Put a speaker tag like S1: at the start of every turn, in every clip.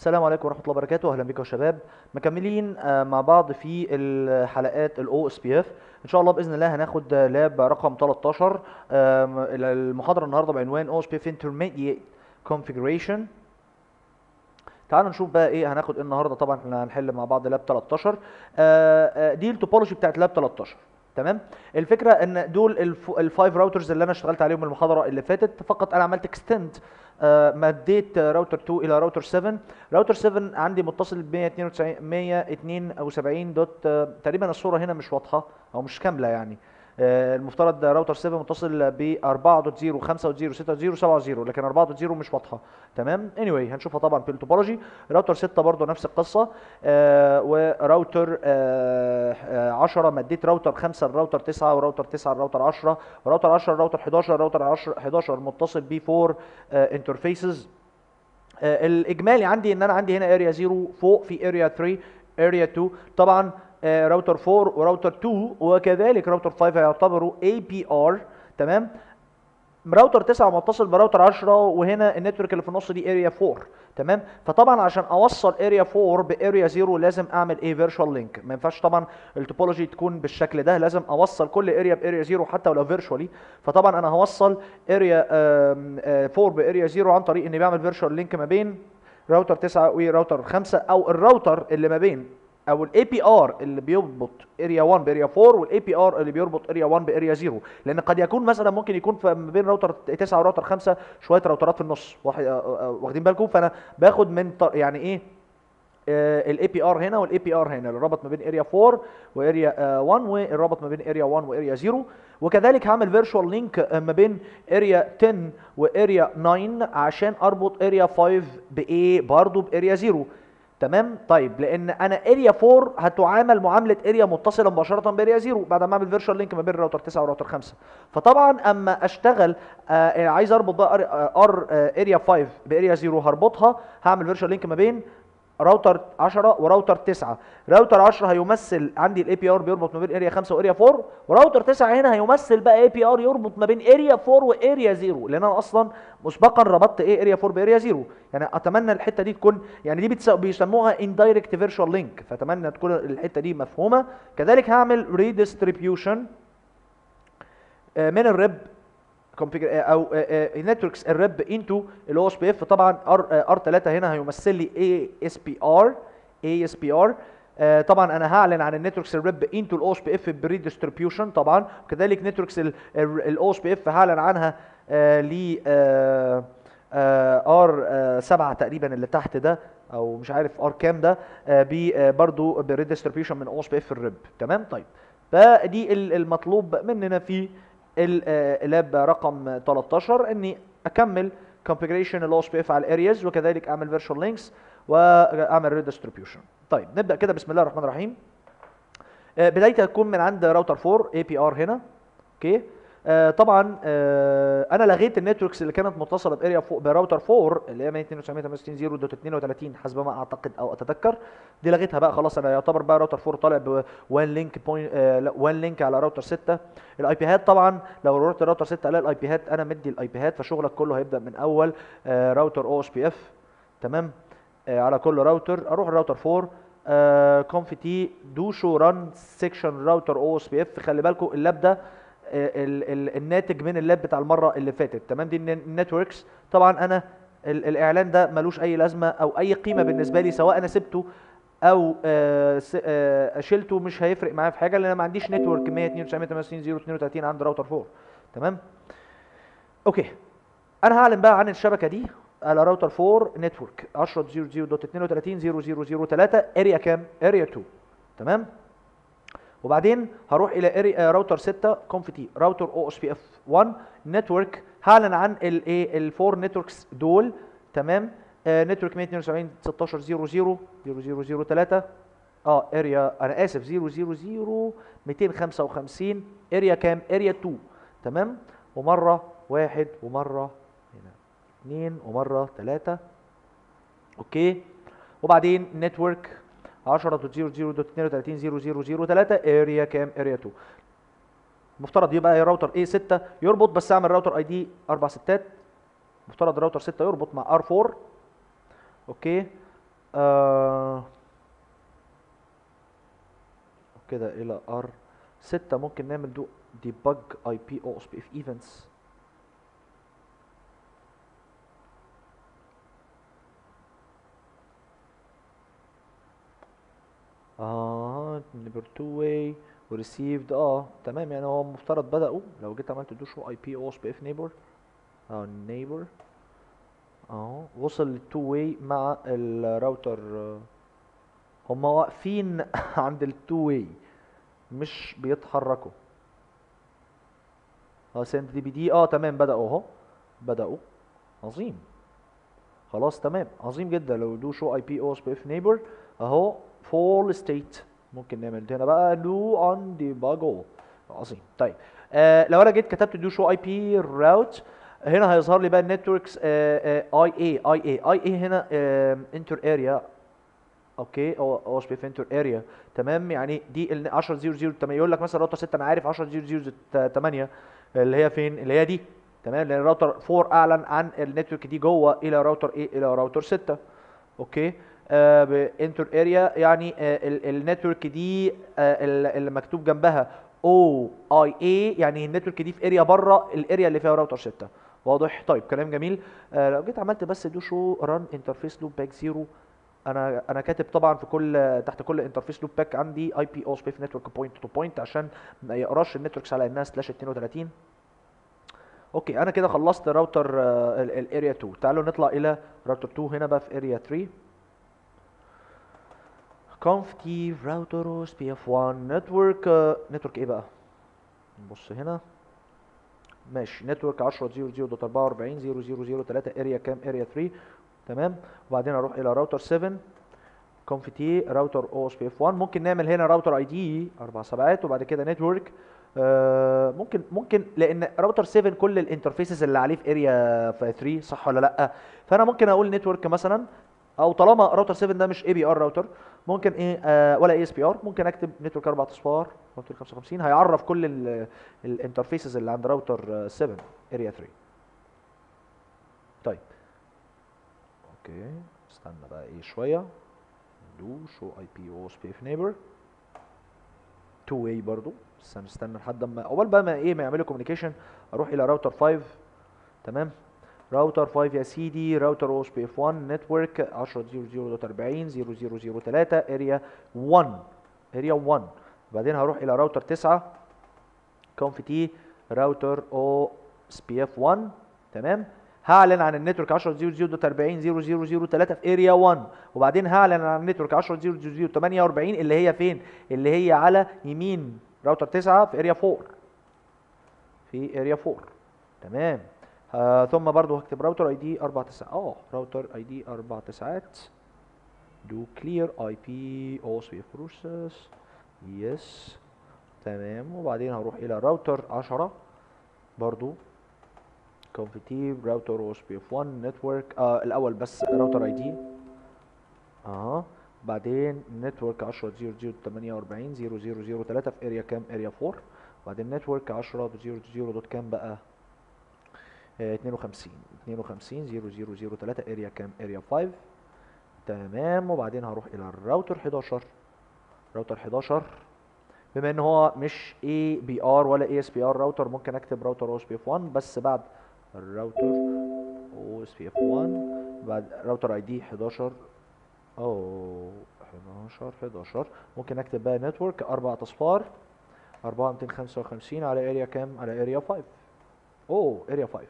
S1: السلام عليكم ورحمة الله وبركاته أهلا بكم يا شباب مكملين آه، مع بعض في الحلقات الاو اس بي اف ان شاء الله باذن الله هناخد لاب رقم 13 آم، المحاضرة النهارده بعنوان او اس بي اف intermediate configuration تعالوا نشوف بقى ايه هناخد ايه النهارده طبعا احنا هنحل مع بعض لاب 13 آه، آه، دي التوبولوجي بتاعت لاب 13 تمام الفكره ان دول الف- الفايف راوترز اللي انا اشتغلت عليهم المحاضره اللي فاتت فقط انا عملت اكستند مديت راوتر 2 الى راوتر 7 راوتر 7 عندي متصل ب 192 172 دوت آه، تقريبا الصوره هنا مش واضحه او مش كامله يعني آه، المفترض راوتر 7 متصل ب 4.0 5.0 6.0 7.0 لكن 4.0 مش واضحه تمام اني anyway هنشوفها طبعا في التوبولوجي راوتر 6 برضه نفس القصه آه وراوتر آه آه 10 مديت راوتر 5 لراوتر 9 وراوتر 9 لراوتر 10 وراوتر 10 لراوتر 11 راوتر 10 11 متصل ب 4 انترفيسز آه، الاجمالي عندي ان انا عندي هنا اريا 0 فوق في اريا 3 اريا 2 طبعا آه، راوتر 4 وراوتر 2 وكذلك راوتر 5 هيعتبروا اي بي ار تمام راوتر 9 متصل براوتر 10 وهنا النتورك اللي في النص دي اريا 4 تمام فطبعا عشان اوصل اريا 4 باريا 0 لازم اعمل ايه فيرتشوال لينك ما ينفعش طبعا التوبولوجي تكون بالشكل ده لازم اوصل كل اريا باريا 0 حتى ولو فيرتشوالي فطبعا انا هوصل اريا 4 باريا 0 عن طريق اني بعمل فيرتشوال لينك ما بين راوتر 9 وراوتر 5 او الراوتر اللي ما بين او الاي بي ار اللي بيربط اريا 1 باريا 4 والاي بي ار اللي بيربط اريا 1 باريا 0 لان قد يكون مثلا ممكن يكون في- ما بين راوتر 9 وراوتر 5 شويه راوترات في النص واحد آه، آه، واخدين بالكم فانا باخد من ط- يعني ايه الاي بي ار هنا والاي بي ار هنا اللي ربط ما بين اريا 4 واريا 1 والربط ما بين اريا 1 واريا 0 وكذلك هعمل فيرتشوال لينك ما بين اريا 10 واريا 9 عشان اربط اريا 5 بايه برضه باريا 0 تمام طيب لان انا اريا 4 هتعامل معامله اريا متصله مباشره باريا 0 بعد ما اعمل فيرتشوال لينك ما بين راوتر 9 وراوتر 5 فطبعا اما اشتغل آه عايز اربط بقى ار اريا 5 باريا 0 هربطها هعمل فيرتشوال لينك ما بين راوتر 10 وراوتر 9 راوتر 10 هيمثل عندي الاي بي ار بيربط ما بين اريا 5 واريا 4 وراوتر 9 هنا هيمثل بقى اي بي ار يربط ما بين اريا 4 واريا 0 لان انا اصلا مسبقا ربطت ايه اريا 4 باريا 0 يعني اتمنى الحته دي تكون يعني دي بتس- بيسموها اندايركت فيرتشوال لينك فاتمنى تكون الحته دي مفهومه كذلك هعمل ريديستريبيوشن من الريب configure- او نتوركس الريب انتو الاو اس بي اف طبعا ار ار 3 هنا هيمثل لي اي اس بي ار اي اس بي ار طبعا انا هعلن عن النتوركس الريب انتو الاو اس بي اف بري ديستريبيوشن طبعا وكذلك نتوركس الاو اس بي اف هعلن عنها ل ار 7 تقريبا اللي تحت ده او مش عارف ار كام ده برضه بري ديستريبيوشن من او اس بي اف الريب تمام طيب فدي ال- المطلوب مننا في ال- آه، اللاب رقم 13 اني اكمل configuration الاو اس بي اف على الارياز وكذلك اعمل فيرتشوال لينكس واعمل ريديستريبيوشن طيب نبدا كده بسم الله الرحمن الرحيم آه، بدايتي هتكون من عند راوتر 4 اي بي ار هنا اوكي آه طبعا آه انا لغيت النتوركس اللي كانت متصله باريا فوق براوتر 4 اللي هي 192.168.0.32 حسب ما اعتقد او اتذكر دي لغيتها بقى خلاص انا يعتبر بقى راوتر 4 طالع ب 1 لينك بوينت 1 لينك على راوتر 6 الاي بي هات طبعا لو رحت راوتر 6 الاقي الاي بي هات انا مدي الاي بي هات فشغلك كله هيبدا من اول آه راوتر او اس بي اف تمام آه على كل راوتر اروح الراوتر 4 آه كونف تي دو شو ران سيكشن راوتر او اس بي اف خلي بالكم اللاب ده آه، ال ال الناتج من اللاب بتاع المره اللي فاتت تمام دي النتوركس طبعا انا ال الاعلان ده ملوش اي لازمه او اي قيمه بالنسبه لي سواء انا سبته او آه س- آه شلته مش هيفرق معايا في حاجه لان انا ما عنديش نتورك 192.168.0.32 عند راوتر 4 تمام اوكي انا هعلن بقى عن الشبكه دي على راوتر 4 نتورك 10.0.0.32.0.0.3 اريا كام اريا 2 تمام وبعدين هروح الى اريا راوتر 6 كونف تي راوتر او اس بي اف 1 نتورك هعلن عن الايه الفور نتوركس دول تمام آه نتورك 192 16 00 0003 اه اريا انا اسف 000 255 اريا كام اريا 2 تمام ومره واحد ومره هنا اثنين ومره ثلاثه اوكي وبعدين نتورك 10.00.32.0.003 اريا كام اريا 2 المفترض يبقى راوتر اي 6 يربط بس اعمل راوتر اي دي اربع ستات مفترض راوتر 6 يربط مع ار 4 اوكي آه كده الى ار 6 ممكن نعمل دو debug اي بي او اس بي اف ايفنتس اه نيبر تو واي وريسيفد اه تمام يعني هو مفترض بدأوا لو جيت عملت دو شو اي بي او اس بي اف نيبر اه نيبر اهو وصل للتو واي مع الراوتر آه، هما واقفين عند التو واي مش بيتحركوا اه سند دي بي دي اه تمام بدأوا اهو بدأوا عظيم خلاص تمام عظيم جدا لو دو شو اي بي او اس بي اف نيبر اهو فول ستيت ممكن نعمل هنا بقى دو اون ديباج اول عظيم طيب آه لو انا جيت كتبت دو شو اي بي راوت هنا هيظهر لي بقى النتوركس اي اي اي اي اي اي هنا انتر اريا اوكي او او اس بي في انتر اريا تمام يعني دي ال 10 0 0 8 يقول لك مثلا راوتر 6 انا عارف 10 0 0 8 اللي هي فين اللي هي دي تمام لان الراوتر 4 اعلن عن النتورك دي جوه الى راوتر ايه الى راوتر 6 اوكي آه بانتر اريا يعني آه النتورك دي آه ال- اللي مكتوب جنبها او اي اي يعني النتورك دي في اريا بره الاريا اللي فيها راوتر 6 واضح طيب كلام جميل آه لو جيت عملت بس دو شو ران انترفيس لوب باك زيرو انا انا كاتب طبعا في كل تحت كل انترفيس لوب باك عندي اي بي او سبيس نتورك بوينت تو بوينت عشان ما يقراش النتوركس على انها سلاش 32 اوكي انا كده خلصت راوتر الاريا 2 تعالوا نطلع الى راوتر 2 هنا بقى في اريا 3 conf t router os pf1 network نتورك ايه بقى نبص هنا ماشي نتورك 10 0 0 44 0 0 0 3 اريا كام اريا 3 تمام وبعدين اروح الى راوتر 7 conf t راوتر او اس بي اف 1 ممكن نعمل هنا راوتر اي دي اربع سبعات وبعد كده نتورك آه ممكن ممكن لان راوتر 7 كل الانترفيسز اللي عليه في اريا 3 صح ولا لا فانا ممكن اقول نتورك مثلا او طالما راوتر 7 ده مش اي بي ار راوتر ممكن ايه آه ولا اي اس بي ار ممكن اكتب نتورك 4 اصفار راوتر 55 هيعرف كل الانترفيسز اللي عند راوتر 7 اريا 3 طيب اوكي استنى بقى ايه شويه دو شو اي بي او اس بي اف نيبر تو واي برضو بس هنستنى لحد اما اول بقى ما ايه ما يعملوا كوميونيكيشن اروح الى راوتر 5 تمام راوتر 5 يا سيدي راوتر او اس بي اف 1 نتورك 10.0.40 0003 اريا 1 اريا 1 بعدين هروح الى راوتر 9 كونف تي راوتر او اس بي اف 1 تمام هعلن عن النتورك 10.0.40 0003 في اريا 1 وبعدين هعلن عن النتورك 10.0.048 اللي هي فين اللي هي على يمين راوتر 9 في اريا 4 في اريا 4 تمام آه ثم برضو هكتب راوتر اي دي 4 9 اه راوتر اي دي 4 تسعات دو كلير اي بي او اس بي اف بروسيس يس تمام وبعدين هروح الى راوتر 10 برضو كونفتيف راوتر او اس بي اف 1 نتورك آه الاول بس راوتر اي دي اه بعدين نتورك 10 0 0 48 0 0 0 3 في اريا كام اريا 4 بعدين نتورك 10 0 0 دوت كام بقى آه 52 52 0 0 0 3 اريا كام اريا 5 تمام وبعدين هروح الى الراوتر 11 راوتر 11 بما ان هو مش اي بي ار ولا اي اس بي ار راوتر ممكن اكتب راوتر او اس بي اف 1 بس بعد الراوتر او اس بي اف 1 بعد راوتر اي دي 11 او 11 11 ممكن اكتب بقى نتورك اربع اصفار 4255 على اريا كام على اريا 5 اوه اريا 5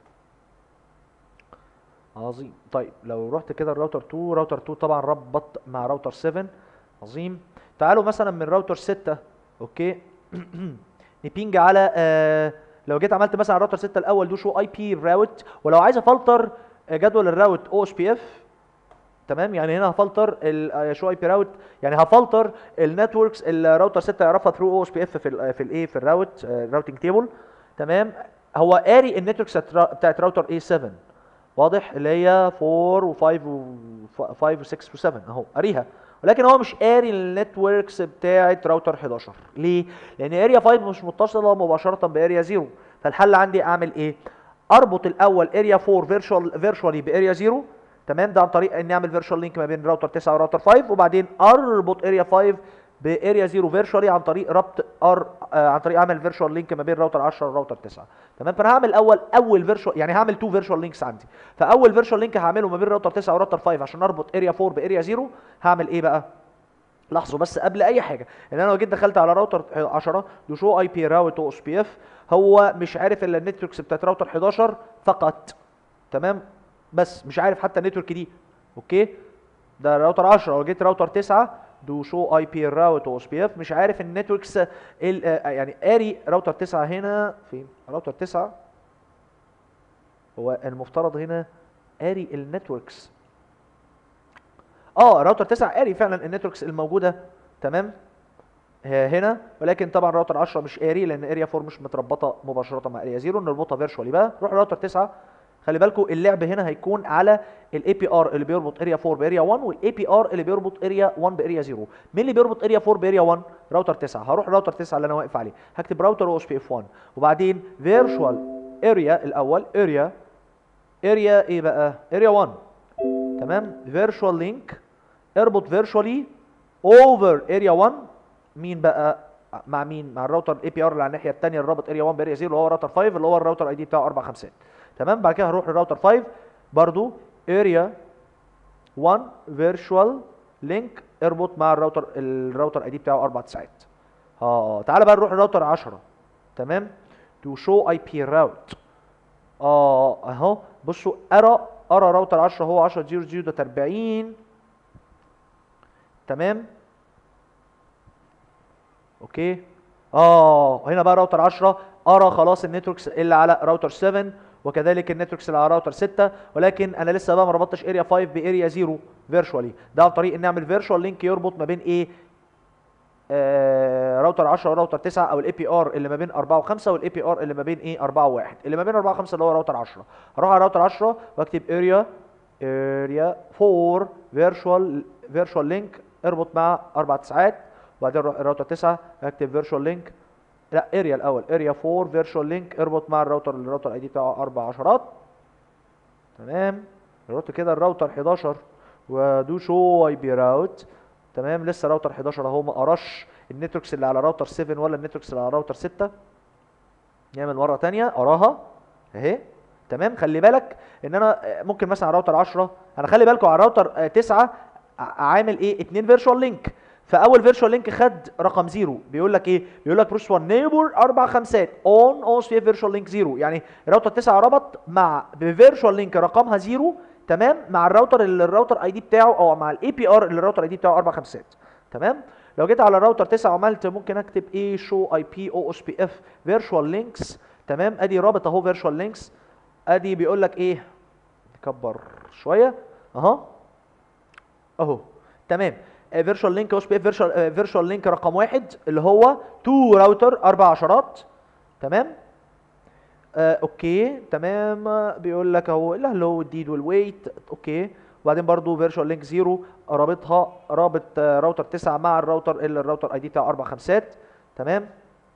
S1: عظيم طيب لو رحت كده الراوتر 2 راوتر 2 طبعا ربط مع راوتر 7 عظيم تعالوا مثلا من راوتر 6 اوكي نبينج على آه لو جيت عملت مثلا راوتر 6 الاول دو شو اي بي راوت ولو عايز افلتر جدول الراوت او اس بي اف تمام يعني هنا هفلتر شو اي بي راوت يعني هفلتر النتوركس اللي راوتر 6 يعرفها ثرو او اس بي اف في ال في الايه في الراوت الراوتنج تيبل تمام هو قاري النتوركس بتاعت راوتر اي 7 واضح اللي هي 4 و5 و5 و6 و7 اهو قاريها ولكن هو مش قاري النتوركس بتاعت راوتر 11 ليه؟ لان اريا 5 مش متصله مباشره باريا 0 فالحل عندي اعمل ايه؟ اربط الاول اريا 4 فيرتشوال فيرتشوالي باريا 0 تمام ده عن طريق اني اعمل فيرتشوال لينك ما بين راوتر 9 وراوتر 5 وبعدين اربط اريا 5 باريا 0 فيرتشوالي عن طريق ربط ار آه عن طريق اعمل فيرتشوال لينك ما بين راوتر 10 وراوتر 9 تمام فانا هعمل اول اول فيرتشوال يعني هعمل تو فيرتشوال لينكس عندي فاول فيرتشوال لينك هعمله ما بين راوتر 9 وراوتر 5 عشان اربط اريا 4 باريا 0 هعمل ايه بقى لاحظوا بس قبل اي حاجه ان انا لو جيت دخلت على راوتر 10 دو شو اي بي راوت او اس بي اف هو مش عارف الا النتوركس بتاعت راوتر 11 فقط تمام بس مش عارف حتى النتورك دي اوكي ده راوتر 10 لو جيت راوتر 9 دو شو اي بي راوت او اس بي اف مش عارف النتوركس ال- آه، يعني قاري راوتر 9 هنا فين راوتر 9 هو المفترض هنا قاري النتوركس اه راوتر 9 قاري فعلا النتوركس الموجوده تمام ه- هنا ولكن طبعا راوتر 10 مش قاري لان اريا 4 مش متربطه مباشره مع اريا 0 نربطها فيرشوالي بقى روح راوتر 9 خلي بالكم اللعب هنا هيكون على الاي بي ار اللي بيربط اريا 4 باريا 1 والاي بي ار اللي بيربط اريا 1 باريا 0 مين اللي بيربط اريا 4 باريا 1 راوتر 9 هروح راوتر 9 اللي انا واقف عليه هكتب راوتر او اس بي اف 1 وبعدين فيرشوال اريا الاول اريا اريا ايه بقى اريا 1 تمام فيرشوال لينك اربط فيرشوالي اوفر اريا 1 مين بقى مع مين مع الراوتر اي بي ار اللي على الناحيه الثانيه اللي رابط اريا 1 باريا 0 اللي هو راوتر 5 اللي هو الراوتر اي دي بتاعه 4 5 تمام بعد كده هروح للراوتر 5 برضو اريا 1 فيرتشوال لينك اربط مع الراوتر الراوتر اي دي بتاعه 4 9 اه تعالى بقى نروح للراوتر 10 تمام تو شو اي بي راوت اه اهو بصوا ارى ارى راوتر 10 هو 10 0 0 ده 40 تمام اوكي اه هنا بقى راوتر 10 ارى خلاص النتوركس اللي على راوتر 7 وكذلك النتوركس اللي على راوتر 6 ولكن انا لسه بقى ما ربطتش اريا 5 باريا 0 فيرشوالي ده عن طريق ان نعمل فيرشوال لينك يربط ما بين ايه آه راوتر 10 وراوتر 9 او الاي بي ار اللي ما بين 4 و5 والاي بي ار اللي ما بين ايه 4 و1 اللي ما بين 4 و5 اللي هو راوتر 10 هروح على راوتر 10 واكتب اريا اريا 4 فيرشوال فيرشوال لينك اربط مع 4 تسعات وبعدين اروح الراوتر 9 اكتب فيرشوال لينك لا اريا الاول اريا 4 فيرشوال لينك اربط مع الراوتر الراوتر اي دي بتاعه اربع عشرات تمام رحت كده الراوتر 11 ودو شو اي بي راوت تمام لسه راوتر 11 اهو ما قراش النتوركس اللي على راوتر 7 ولا النتوركس اللي على راوتر 6 نعمل مره تانية اراها اهي تمام خلي بالك ان انا آه، ممكن مثلا على راوتر 10 انا خلي بالكم على راوتر 9 عامل ايه اتنين فيرتشوال لينك فاول فيرتشوال لينك خد رقم زيرو بيقول لك ايه بيقول لك بروس 1 نيبر اربع خمسات اون او اس فيرتشوال لينك زيرو يعني الراوتر 9 ربط مع بفيرتشوال لينك رقمها زيرو تمام مع الراوتر اللي الراوتر اي دي بتاعه او مع الاي بي ار اللي الراوتر اي دي بتاعه اربع خمسات تمام لو جيت على الراوتر 9 وعملت ممكن اكتب ايه شو اي بي او اس بي اف فيرتشوال لينكس تمام ادي رابط اهو فيرتشوال لينكس ادي بيقول لك ايه نكبر شويه اهو اهو تمام فيرتشوال لينك او اس بي اف فيرتشوال فيرتشوال لينك رقم واحد اللي هو تو راوتر اربع عشرات تمام آه اوكي تمام آه، بيقول لك اهو الهلو والديد والويت اوكي وبعدين برضو فيرتشوال لينك زيرو رابطها رابط آه، راوتر 9 مع الراوتر اللي الراوتر اي دي بتاعه اربع خمسات تمام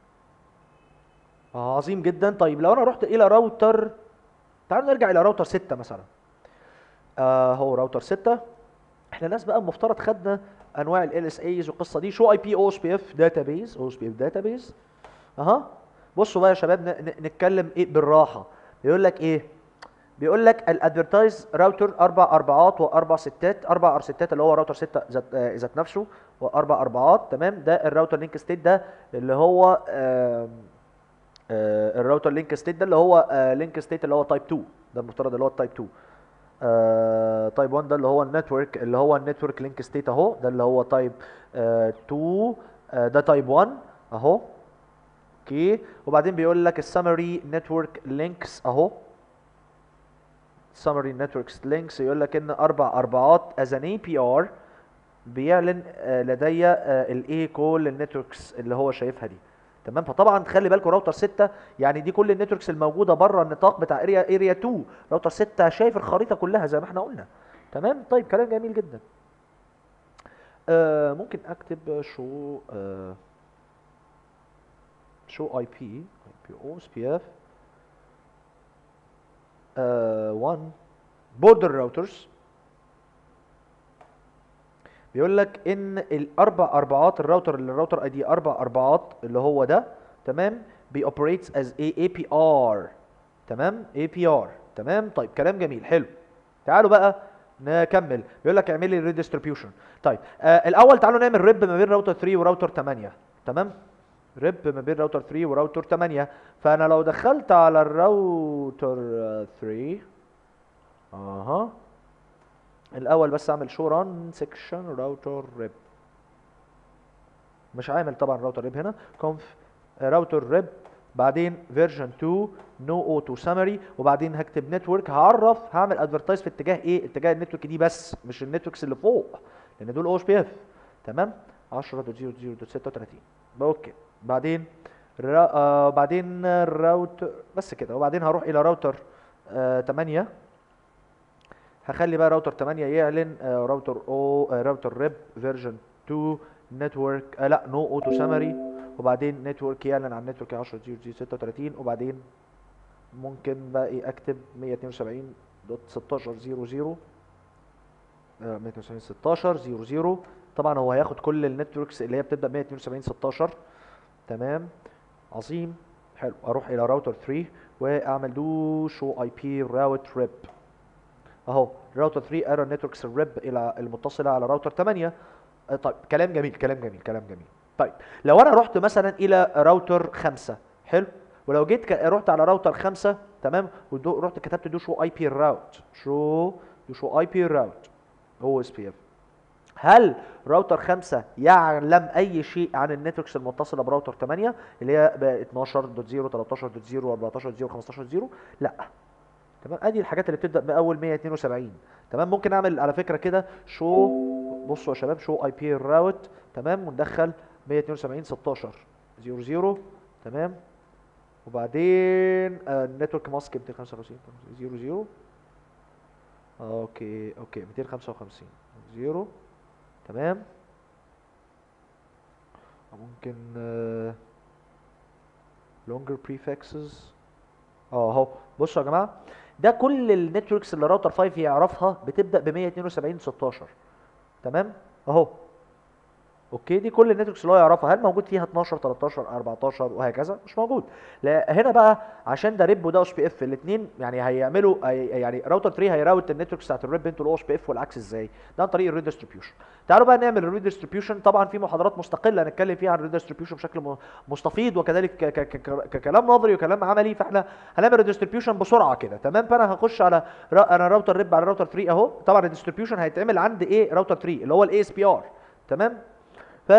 S1: آه عظيم جدا طيب لو انا رحت الى راوتر تعالوا نرجع الى راوتر 6 مثلا آه هو راوتر 6 احنا ناس بقى المفترض خدنا انواع ال اس ايز والقصه دي شو اي بي او اس بي اف داتابيز او اس بي اف داتابيز اها بصوا بقى يا شباب ن- ن- نتكلم ايه بالراحه بيقول لك ايه بيقول لك الادفرتايز راوتر اربع اربعات واربع ستات اربع ار ستات اللي هو راوتر 6 ذات آه، ذات نفسه واربع اربعات تمام ده الراوتر لينك ستيت ده اللي هو آم، آه، الراوتر لينك ستيت ده اللي هو لينك ستيت اللي هو تايب 2 ده المفترض اللي هو التايب 2 تايب 1 ده اللي هو النتورك اللي هو النتورك لينك ستيت اهو ده اللي هو تايب 2 آه، ده تايب 1 اهو اوكي وبعدين بيقول لك السمري نتورك لينكس اهو summary networks links يقول لك ان اربع اربعات as an APR بيعلن آه، لدي الايه كل النتوركس اللي هو شايفها دي تمام فطبعا خلي بالكم راوتر 6 يعني دي كل النتوركس الموجوده بره النطاق بتاع اريا اريا 2 راوتر 6 شايف الخريطه كلها زي ما احنا قلنا تمام طيب كلام جميل جدا آه ممكن اكتب شو آه شو اي بي اي بي او اس بي اف 1 بوردر راوترز بيقول لك ان الاربع اربعات الراوتر اللي الراوتر اي دي اربع اربعات اللي هو ده تمام بيوبريتس از اي اي بي ار تمام اي بي ار تمام طيب كلام جميل حلو تعالوا بقى نكمل بيقول لك اعمل لي ريديستريبيوشن طيب آه الاول تعالوا نعمل ريب ما بين راوتر 3 وراوتر 8 تمام ريب ما بين راوتر 3 وراوتر 8 فانا لو دخلت على الراوتر 3 اها الاول بس اعمل شو ران سيكشن راوتر ريب مش عامل طبعا راوتر ريب هنا كونف راوتر ريب بعدين فيرجن 2 نو اوتو سمري وبعدين هكتب نتورك هعرف هعمل ادفرتايز في اتجاه ايه اتجاه النتورك دي بس مش النتوركس اللي فوق لان دول او اس بي اف تمام 10.0.0.36 اوكي بعدين را... آه بعدين الراوتر بس كده وبعدين هروح الى راوتر آه 8 هخلي بقى راوتر 8 يعلن آه راوتر او آه راوتر ريب فيرجن 2 نتورك آه لا نو اوتو سمري وبعدين نتورك يعلن عن نتورك 10 0 36 وبعدين ممكن بقى ايه اكتب 172 دوت 16 0 0 172 16 0 0 طبعا هو هياخد كل النتوركس اللي هي بتبدا 172 16 تمام عظيم حلو اروح الى راوتر 3 واعمل دو شو اي بي راوت ريب اهو راوتر 3 ايرور نتوركس الريب الى المتصله على راوتر 8 آه، طيب كلام جميل كلام جميل كلام جميل طيب لو انا رحت مثلا الى راوتر 5 حلو ولو جيت ك... رحت على راوتر 5 تمام ورحت كتبت دو شو اي بي راوت شو دو شو اي بي راوت هو اس بي اف هل راوتر 5 يعلم اي شيء عن النتوركس المتصله براوتر 8 اللي هي ب 12.0 13.0 14.0 15.0 لا تمام ادي الحاجات اللي بتبدا باول 172 تمام ممكن اعمل على فكره كده شو بصوا يا شباب شو اي بي راوت تمام وندخل 172 16 00 تمام وبعدين النتورك ماسك 255 00 اوكي اوكي 255 0 تمام ممكن لونجر بريفكسز اه اهو بصوا يا جماعه ده كل النتوركس اللي راوتر 5 يعرفها بتبدا ب 172 16 تمام اهو اوكي دي كل النتوركس اللي هو يعرفها هل موجود فيها 12 13 14 وهكذا مش موجود لا هنا بقى عشان ده ريب وده اس بي اف الاثنين يعني هيعملوا هي- يعني راوتر 3 هيراوت النتوركس بتاعت الريب انتوا الاو اس بي اف والعكس ازاي ده عن طريق الريديستريبيوشن تعالوا بقى نعمل الريديستريبيوشن طبعا في محاضرات مستقله هنتكلم فيها عن الريديستريبيوشن بشكل م- مستفيض وكذلك ك- ك- ك- ككلام نظري وكلام عملي فاحنا هنعمل ريديستريبيوشن بسرعه كده تمام فانا هخش على را- انا راوتر ريب على راوتر 3 اهو طبعا الريديستريبيوشن هيتعمل عند ايه راوتر 3 اللي هو الاي اس بي ار تمام ف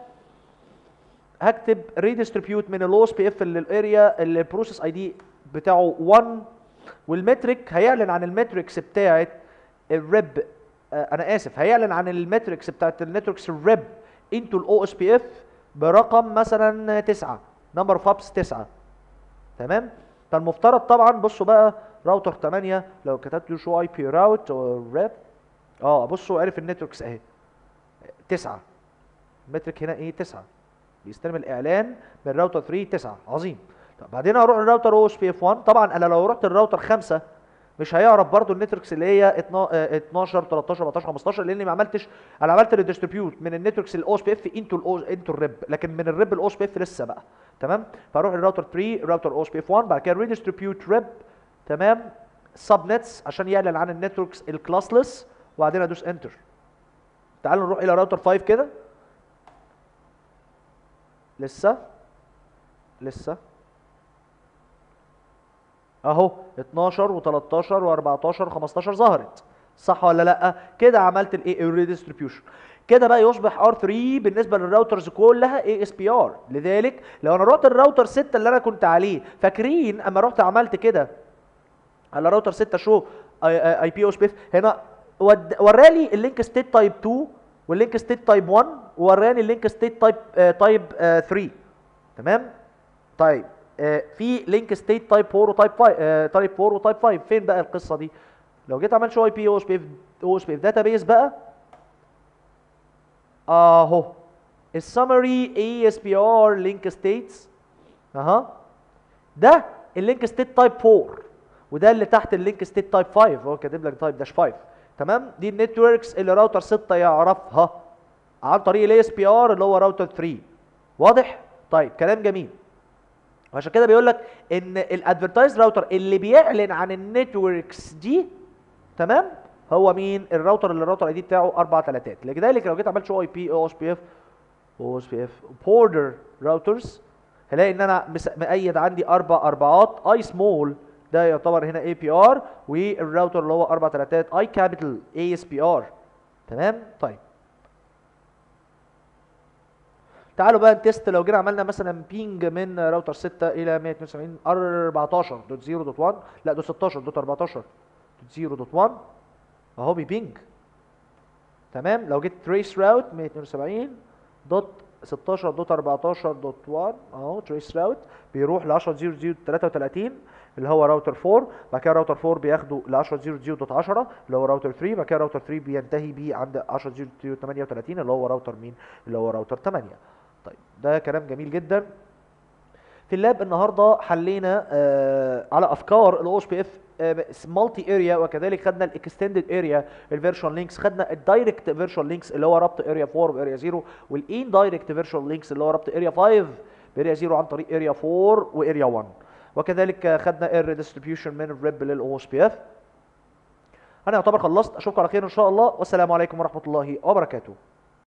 S1: هكتب ريديستريبيوت من اللو اس بي اف للاريا اللي البروسيس اي دي بتاعه 1 والمترك هيعلن عن المتركس بتاعه الريب آه انا اسف هيعلن عن المتركس بتاعه النتوركس الريب انتو الاو اس بي اف برقم مثلا 9 نمبر اوف هابس 9 تمام فالمفترض طبعا بصوا بقى راوتر 8 لو كتبت له شو اي بي راوت ريب اه بصوا عرف النتوركس اهي 9 المترك هنا ايه 9 بيستلم الاعلان من راوتر 3 9 عظيم طب بعدين اروح للراوتر او اس بي اف 1 طبعا انا لو رحت للراوتر 5 مش هيعرف برضو النتوركس اللي هي 12 13 14 15 لاني ما عملتش انا عملت الديستريبيوت من النتوركس الاو اس بي اف انتو الاو انتو الريب لكن من الريب الاو اس بي اف لسه بقى تمام فاروح للراوتر 3 راوتر او اس بي اف 1 بعد كده ريديستريبيوت ريب تمام سب نتس عشان يعلن عن النتوركس الكلاسلس وبعدين ادوس انتر تعالوا نروح الى راوتر 5 كده لسه لسه اهو 12 و13 و14 و15 ظهرت صح ولا لا كده عملت الايه الريديستريبيوشن كده بقى يصبح ار 3 بالنسبه للراوترز كلها اي اس بي ار لذلك لو انا رحت الراوتر 6 اللي انا كنت عليه فاكرين اما رحت عملت كده على راوتر 6 شو اي بي او اس بي اف هنا ود- ورالي اللينك ستيت تايب 2 واللينك ستيت تايب 1 ووراني اللينك ستيت تايب تايب 3 تمام طيب آه، في لينك ستيت تايب 4 وتايب 5 تايب 4 وتايب 5 فين بقى القصه دي لو جيت عملت شو اي بي او اس بي اف او اس بي اف داتابيس بقى اهو السمري اي اس بي ار لينك ستيتس اها ده اللينك ستيت تايب 4 وده اللي تحت اللينك ستيت تايب 5 هو كاتب لك تايب داش 5 تمام دي النتوركس اللي راوتر 6 يعرفها عن طريق الاي اس بي ار اللي هو راوتر 3 واضح طيب كلام جميل عشان كده بيقول لك ان الادفرتايز راوتر اللي بيعلن عن النتوركس دي تمام هو مين الراوتر اللي الراوتر اي دي بتاعه اربع تلاتات لذلك لو جيت عملت شو اي بي او اس بي اف او اس بي اف بوردر راوترز هلاقي ان انا مس- مقيد عندي اربع اربعات اي سمول ده يعتبر هنا اي بي ار والراوتر اللي هو اربع تلاتات اي كابيتال اي اس بي ار تمام طيب تعالوا بقى نتست لو جينا عملنا مثلا بينج من راوتر 6 الى 172 14.0.1 لا ده 16.14.0.1 اهو بيبينج تمام لو جيت تريس راوت 172 دوت 16.14.1 اهو تريس راوت بيروح ل 10.0.0.33 اللي هو راوتر 4 بعد كده راوتر 4 بياخده ل 10.0.0.10 اللي هو راوتر 3 بعد كده راوتر 3 بينتهي بيه عند 10.0.38 اللي هو راوتر مين اللي هو راوتر 8 طيب ده كلام جميل جدا في اللاب النهارده حلينا آه على افكار الاو اس بي اف مالتي اريا وكذلك خدنا الاكستندد اريا الفيرشوال لينكس خدنا الدايركت فيرشوال لينكس اللي هو ربط اريا 4 باريا 0 والان دايركت فيرشوال لينكس اللي هو ربط اريا 5 باريا 0 عن طريق اريا 4 واريا 1 وكذلك آه، خدنا الريدستريبيوشن من الريب للاو اس بي اف انا يعتبر خلصت اشوفكم على خير ان شاء الله والسلام عليكم ورحمه الله وبركاته